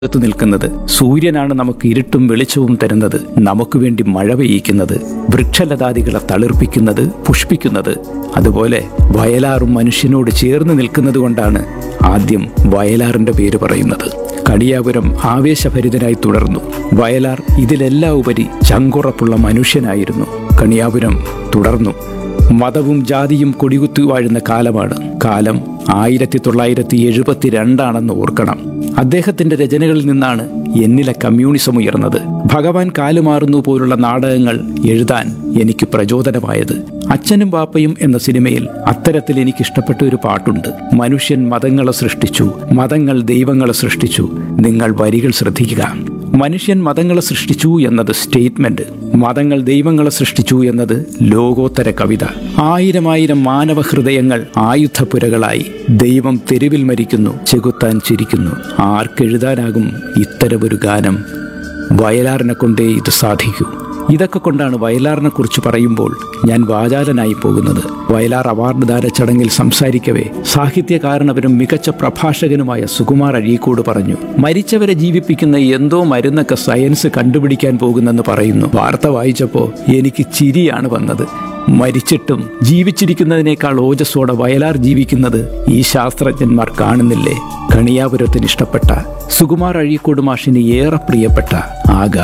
ത്ത് നിൽക്കുന്നത് സൂര്യനാണ് നമുക്ക് ഇരുട്ടും വെളിച്ചവും തരുന്നത് നമുക്ക് വേണ്ടി മഴ പെയ്യിക്കുന്നത് വൃക്ഷലതാദികളെ തളിർപ്പിക്കുന്നത് പുഷ്പിക്കുന്നത് അതുപോലെ വയലാറും മനുഷ്യനോട് ചേർന്ന് നിൽക്കുന്നത് കൊണ്ടാണ് ആദ്യം വയലാറിന്റെ പേര് പറയുന്നത് കടിയാപുരം ആവേശഭരിതനായി തുടർന്നു വയലാർ ഇതിലെല്ലാം ഉപരി ചങ്കുറപ്പുള്ള മനുഷ്യനായിരുന്നു കണിയാപുരം തുടർന്നു മതവും ജാതിയും കൊടികുത്തി വാഴുന്ന കാലമാണ് കാലം ആയിരത്തി തൊള്ളായിരത്തി എഴുപത്തി രണ്ടാണെന്ന് ഓർക്കണം അദ്ദേഹത്തിന്റെ രചനകളിൽ നിന്നാണ് എന്നിലെ കമ്മ്യൂണിസം ഉയർന്നത് ഭഗവാൻ കാലുമാറുന്നു പോലുള്ള നാടകങ്ങൾ എഴുതാൻ എനിക്ക് പ്രചോദനമായത് അച്ഛനും പാപ്പയും എന്ന സിനിമയിൽ അത്തരത്തിൽ എനിക്ക് ഇഷ്ടപ്പെട്ട ഒരു പാട്ടുണ്ട് മനുഷ്യൻ മതങ്ങളെ സൃഷ്ടിച്ചു മതങ്ങൾ ദൈവങ്ങളെ സൃഷ്ടിച്ചു നിങ്ങൾ വരികൾ ശ്രദ്ധിക്കുക മനുഷ്യൻ മതങ്ങളെ സൃഷ്ടിച്ചു എന്നത് സ്റ്റേറ്റ്മെന്റ് മതങ്ങൾ ദൈവങ്ങളെ സൃഷ്ടിച്ചു എന്നത് ലോകോത്തര കവിത ആയിരം ആയിരം മാനവ ഹൃദയങ്ങൾ ആയുധപുരകളായി ദൈവം തെരുവിൽ മരിക്കുന്നു ചെകുത്താൻ ചിരിക്കുന്നു ആർക്കെഴുതാനാകും ഇത്തരമൊരു ഗാനം വയലാറിനെ കൊണ്ടേ ഇത് സാധിക്കൂ ഇതൊക്കെ കൊണ്ടാണ് വയലാറിനെ കുറിച്ച് പറയുമ്പോൾ ഞാൻ വാചാലനായി പോകുന്നത് വയലാർ അവാർഡ് ദാന ചടങ്ങിൽ സംസാരിക്കവേ സാഹിത്യകാരനവരും മികച്ച പ്രഭാഷകനുമായ സുകുമാർ അഴീക്കോട് പറഞ്ഞു മരിച്ചവരെ ജീവിപ്പിക്കുന്ന എന്തോ മരുന്നൊക്കെ സയൻസ് കണ്ടുപിടിക്കാൻ പോകുന്നെന്ന് പറയുന്നു വാർത്ത വായിച്ചപ്പോൾ എനിക്ക് ചിരിയാണ് വന്നത് മരിച്ചിട്ടും ജീവിച്ചിരിക്കുന്നതിനേക്കാൾ ഓജസ്സോടെ വയലാർ ജീവിക്കുന്നത് ഈ ശാസ്ത്രജ്ഞന്മാർ കാണുന്നില്ലേ കണിയാപുരത്തിന് ഇഷ്ടപ്പെട്ട സുകുമാർ അഴീക്കോട് മാഷിന് ഏറെ പ്രിയപ്പെട്ട ആ ഗാനം